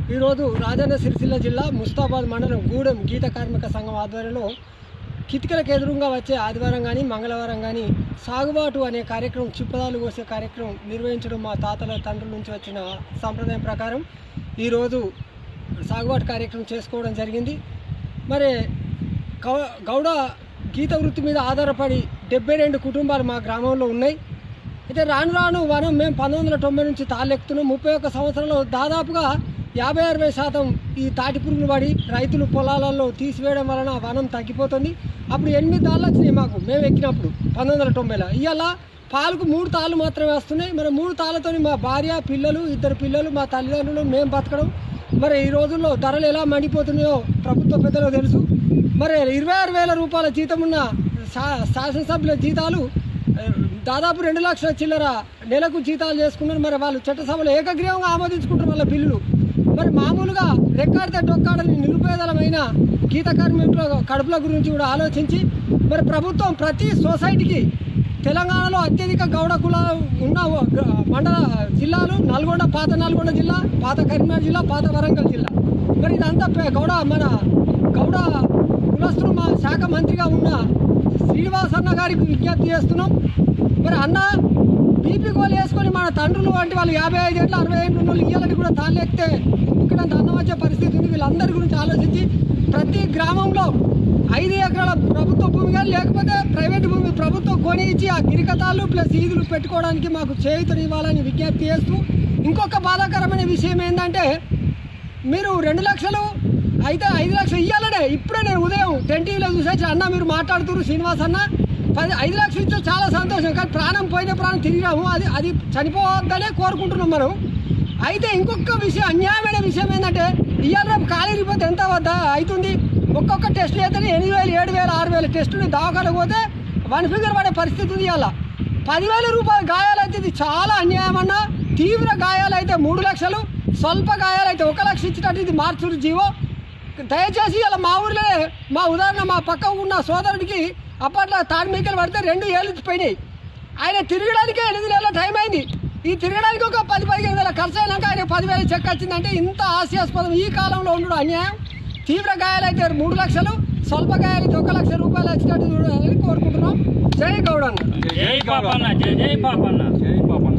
ఈరోజు రాజన్న సిరిసిల్ల జిల్లా ముస్తాబాద్ మండలం గూడెం గీత కార్మిక సంఘం ఆధ్వర్యంలో కిటికలకు ఎదురుగా వచ్చే ఆదివారం కానీ మంగళవారం కానీ సాగుబాటు అనే కార్యక్రమం చిప్పదాలు కోసే కార్యక్రమం నిర్వహించడం మా తాతల తండ్రుల నుంచి వచ్చిన సాంప్రదాయం ప్రకారం ఈరోజు సాగుబాటు కార్యక్రమం చేసుకోవడం జరిగింది మరి గౌ- గౌడ గీత వృత్తి మీద ఆధారపడి డెబ్బై రెండు కుటుంబాలు మా గ్రామంలో ఉన్నాయి అయితే రాను రాను వనం మేము పంతొమ్మిది వందల తొంభై నుంచి తాళ్ళెక్కుతున్నాం ముప్పై ఒక్క సంవత్సరంలో దాదాపుగా యాభై అరవై శాతం ఈ తాటి పురుగులు పడి రైతులు పొలాలలో తీసివేయడం వలన వనం తగ్గిపోతుంది అప్పుడు ఎనిమిది తాళ్ళు వచ్చినాయి మాకు మేము ఎక్కినప్పుడు పంతొమ్మిది వందల తొంభైలో ఇవాళ పాలకు మూడు తాళ్ళు మాత్రమే వస్తున్నాయి మరి మూడు తాళ్ళతో మా భార్య పిల్లలు ఇద్దరు పిల్లలు మా తల్లిదండ్రులు మేము బతకడం మరి ఈ రోజుల్లో ధరలు ఎలా మండిపోతున్నాయో ప్రభుత్వ పెద్దలకు తెలుసు మరి ఇరవై ఆరు వేల రూపాయల జీతం ఉన్న శా శాసనసభ్యుల జీతాలు ఆ, దాదాపు రెండు లక్షల చిల్లర నెలకు జీతాలు చేసుకున్నారు మరి వాళ్ళు చట్టసభలో ఏకగ్రీవంగా ఆమోదించుకుంటారు వాళ్ళ బిల్లులు మరి మామూలుగా రెక్కాడితే డొక్కాడని నిరుపేదలమైన గీత కార్మికుల కడుపుల గురించి కూడా ఆలోచించి మరి ప్రభుత్వం ప్రతి సొసైటీకి తెలంగాణలో అత్యధిక గౌడ కులాలు ఉన్న గ- మండల జిల్లాలు నల్గొండ పాత నల్గొండ జిల్లా పాత కరీంనగర్ జిల్లా పాత వరంగల్ జిల్లా మరి ఇదంతా పే- గౌడ మన గౌడ కులస్తులు మా శాఖ మంత్రిగా ఉన్న శ్రీనివాస్ అన్న గారికి విజ్ఞప్తి చేస్తున్నాం మరి అన్న బీపీ గోలు వేసుకొని మన తండ్రులు వంటి వాళ్ళు యాభై ఐదు ఏళ్ళు అరవై ఏళ్ళు ఉన్న వాళ్ళు ఇయ్యాలని కూడా తాళ్ళు ఎక్కితే ఇక్కడ అన్నం వచ్చే పరిస్థితి ఉంది వీళ్ళందరి గురించి ఆలోచించి ప్రతి గ్రామంలో ఐదు ఎకరాల ప్రభుత్వ భూమి కానీ లేకపోతే ప్రైవేట్ భూమి ప్రభుత్వం కొని ఇచ్చి ఆ గిరికతాలు ప్లస్ ఈదులు పెట్టుకోవడానికి మాకు చేయుతనివ్వాలని విజ్ఞప్తి చేస్తూ ఇంకొక బాధాకరమైన విషయం ఏంటంటే మీరు రెండు లక్షలు అయితే ఐదు లక్షలు ఇవ్వాలనే ఇప్పుడే నేను ఉదయం టెన్ టీవీలో చూసేసి అన్న మీరు మాట్లాడుతున్నారు శ్రీనివాస్ అన్న పది ఐదు లక్షలు ఇచ్చే చాలా సంతోషం కానీ ప్రాణం పోయిన ప్రాణం తిరిగినాము అది అది చనిపోవద్దనే కోరుకుంటున్నాం మనం అయితే ఇంకొక విషయం అన్యాయమైన విషయం ఏంటంటే ఇవాళ రేపు ఖాళీ రిపోతే ఎంత వద్ద అవుతుంది ఒక్కొక్క టెస్ట్ అయితే ఎనిమిది వేలు ఏడు వేలు ఆరు వేలు టెస్టుని దవాఖానకు పోతే వన్ ఫిగర్ పడే పరిస్థితి ఉంది ఇవాళ పదివేల రూపాయల గాయాలైతే ఇది చాలా అన్యాయం అన్న తీవ్ర గాయాలైతే మూడు లక్షలు స్వల్ప గాయాలైతే ఒక లక్ష ఇచ్చినట్టు ఇది మార్చుడు జీవో దయచేసి ఇలా మా ఊర్లో మా ఉదాహరణ మా పక్క ఉన్న సోదరుడికి అప్పట్లో తాడ్మీకలు పడితే రెండు ఏళ్ళు పోయినాయి ఆయన తిరగడానికే ఎనిమిది నెలల టైం అయింది ఈ తిరగడానికి ఒక పది పదిహేను వేల ఖర్చు అయినాక ఆయన పదివేలు చెక్ వచ్చిందంటే ఇంత హాస్యాస్పదం ఈ కాలంలో ఉండడం అన్యాయం తీవ్ర గాయాలైతే మూడు లక్షలు స్వల్ప గాయాలైతే ఒక లక్ష రూపాయలు వచ్చినట్టు చూడాలని కోరుకుంటున్నాం జై గౌడ్ అన్న జై పాపన్న జై జై పాపన్న జై పాపన్న